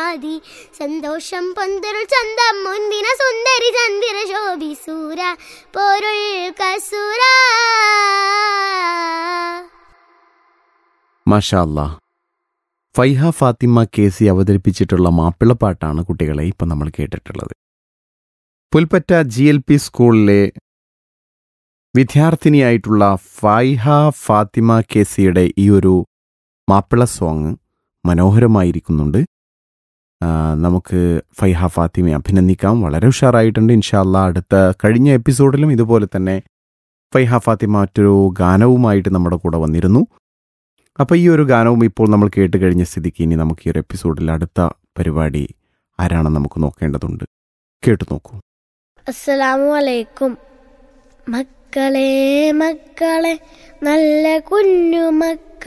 ആദി സന്തോഷം പൊന്തിരുൾ ചന്തം മുന്തിന സുന്ദരി ചന്ദിര ശോഭിസൂര പോരുൾ കസൂര മാഷാ അല്ലാ ഫൈഹ ഫാത്തിമ കേസി അവതരിപ്പിച്ചിട്ടുള്ള മാപ്പിളപ്പാട്ടാണ് കുട്ടികളെ ഇപ്പം നമ്മൾ കേട്ടിട്ടുള്ളത് പുൽപ്പറ്റ ജി എൽ പി സ്കൂളിലെ വിദ്യാർത്ഥിനിയായിട്ടുള്ള ഫൈഹ ഫാത്തിമ കേസിയുടെ ഈ ഒരു മാപ്പിള സോങ് മനോഹരമായിരിക്കുന്നുണ്ട് ആ, നമുക്ക് ഫൈഹ ഫാത്തിമയെ അഭിനന്ദിക്കാം വളരെ ഉഷാറായിട്ടുണ്ട് ഇൻഷാല്ല അടുത്ത കഴിഞ്ഞ എപ്പിസോഡിലും ഇതുപോലെ തന്നെ ഫൈഹ ഫാത്തിമ മറ്റൊരു ഗാനവുമായിട്ട് നമ്മുടെ കൂടെ വന്നിരുന്നു അപ്പോൾ ഈ ഒരു ഗാനവും ഇപ്പോൾ നമ്മൾ കേട്ട് കഴിഞ്ഞ സ്ഥിതിക്ക് ഇനി നമുക്ക് ഈ ഒരു എപ്പിസോഡിൽ അടുത്ത പരിപാടി ആരാണെന്ന് നമുക്ക് നോക്കേണ്ടതുണ്ട് കേട്ടു നോക്കൂ അസ്സലാമു അലൈക്കും മക്കളെ മക്കളെ നല്ല കുഞ്ഞു മക്കളെ